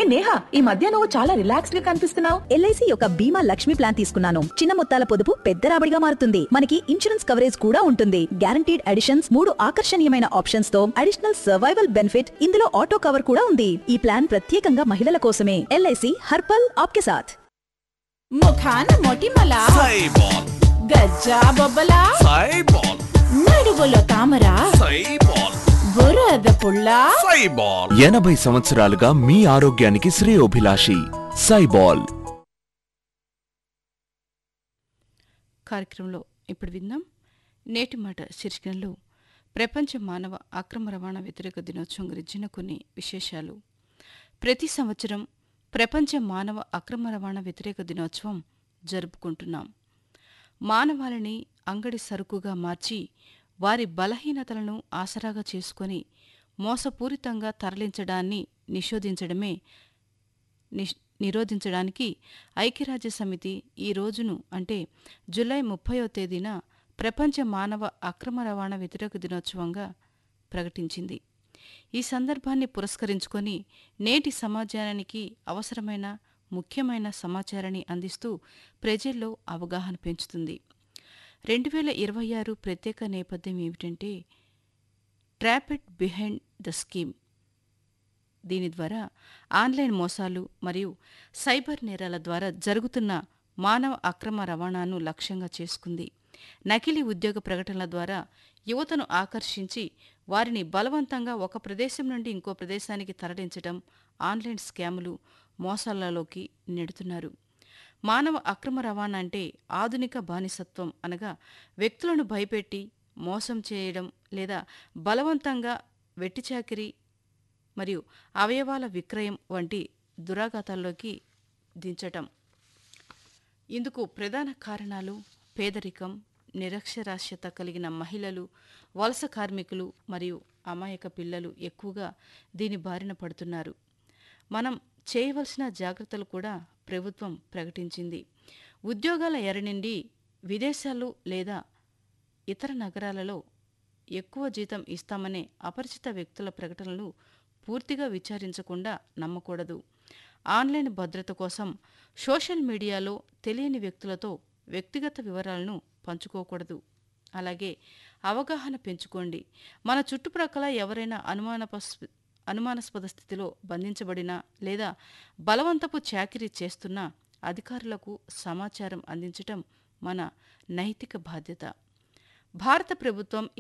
నేహా ఈ మధ్య నువ్వు చాలా రిలాక్స్డ్ గా కనిపిస్తున్నావు ఎల్ఐసి యొక్క బీమా లక్ష్మి ప్లాన్ తీసుకున్నాను చిన్న మొత్తాల పొదుపు పెద్ద రాబడిగా మారుతుంది మనకి ఇన్సూరెన్స్ కవరేజ్ కూడా ఉంటుంది గ్యారంటీడ్ అడిషన్స్ మూడు ఆకర్షణీయమైన ఆప్షన్స్ తో అడిషనల్ సర్వైవల్ బెనిఫిట్ ఇందులో ఆటో కవర్ కూడా ఉంది ఈ ప్లాన్ ప్రత్యేకంగా మహిళల కోసమే ఎల్ఐసి హర్పల్ ఆప్కే సాథ్ ముఖాన మొటిమల సైబాల్ గజ్జా బొబ్బల సైబాల్ నడువులో తామర సైబాల్ బురద పుల్ల సైబాల్ ఎనభై సంవత్సరాలుగా మీ ఆరోగ్యానికి శ్రేయోభిలాషి సైబాల్ కార్యక్రమంలో ఇప్పుడు విందాం నేటి మాట శీర్షికలో ప్రపంచ మానవ అక్రమ రవాణా వ్యతిరేక దినోత్సవం గురించిన కొన్ని విశేషాలు ప్రతి సంవత్సరం ప్రపంచ మానవ అక్రమ రవాణా వ్యతిరేక దినోత్సవం జరుపుకుంటున్నాం మానవాళిని అంగడి సరుకుగా మార్చి వారి బలహీనతలను ఆసరాగా చేసుకొని మోసపూరితంగా తరలించడాన్ని నిషేధించడమే నిష్ నిరోధించడానికి ఐక్యరాజ్య సమితి ఈ రోజును అంటే జూలై ముప్పయో తేదీన ప్రపంచ మానవ అక్రమ రవాణా వ్యతిరేక దినోత్సవంగా ప్రకటించింది ఈ సందర్భాన్ని పురస్కరించుకొని నేటి సమాజానికి అవసరమైన ముఖ్యమైన సమాచారాన్ని అందిస్తూ ప్రజల్లో అవగాహన పెంచుతుంది రెండు వేల ఇరవై ఆరు ప్రత్యేక నేపథ్యం ఏమిటంటే ట్రాపెడ్ బిహైండ్ ద స్కీమ్ దీని ద్వారా ఆన్లైన్ మోసాలు మరియు సైబర్ నేరాల ద్వారా జరుగుతున్న మానవ అక్రమ రవాణాను లక్ష్యంగా చేసుకుంది నకిలీ ఉద్యోగ ప్రకటనల ద్వారా యువతను ఆకర్షించి వారిని బలవంతంగా ఒక ప్రదేశం నుండి ఇంకో ప్రదేశానికి తరలించడం ఆన్లైన్ స్కాములు మోసాలలోకి నెడుతున్నారు మానవ అక్రమ రవాణా అంటే ఆధునిక బానిసత్వం అనగా వ్యక్తులను భయపెట్టి మోసం చేయడం లేదా బలవంతంగా వెట్టిచాకిరి మరియు అవయవాల విక్రయం వంటి దురాఘాతాల్లోకి దించటం ఇందుకు ప్రధాన కారణాలు పేదరికం నిరక్షరాస్యత కలిగిన మహిళలు వలస కార్మికులు మరియు అమాయక పిల్లలు ఎక్కువగా దీని బారిన పడుతున్నారు మనం చేయవలసిన జాగ్రత్తలు కూడా ప్రభుత్వం ప్రకటించింది ఉద్యోగాల ఎర నుండి విదేశాలు లేదా ఇతర నగరాలలో ఎక్కువ జీతం ఇస్తామనే అపరిచిత వ్యక్తుల ప్రకటనలు పూర్తిగా విచారించకుండా నమ్మకూడదు ఆన్లైన్ భద్రత కోసం సోషల్ మీడియాలో తెలియని వ్యక్తులతో వ్యక్తిగత వివరాలను పంచుకోకూడదు అలాగే అవగాహన పెంచుకోండి మన చుట్టుప్రక్కల ఎవరైనా అనుమానపస్ అనుమానాస్పద స్థితిలో బంధించబడినా లేదా బలవంతపు చాకిరీ చేస్తున్నా అధికారులకు సమాచారం అందించటం మన నైతిక బాధ్యత భారత ప్రభుత్వం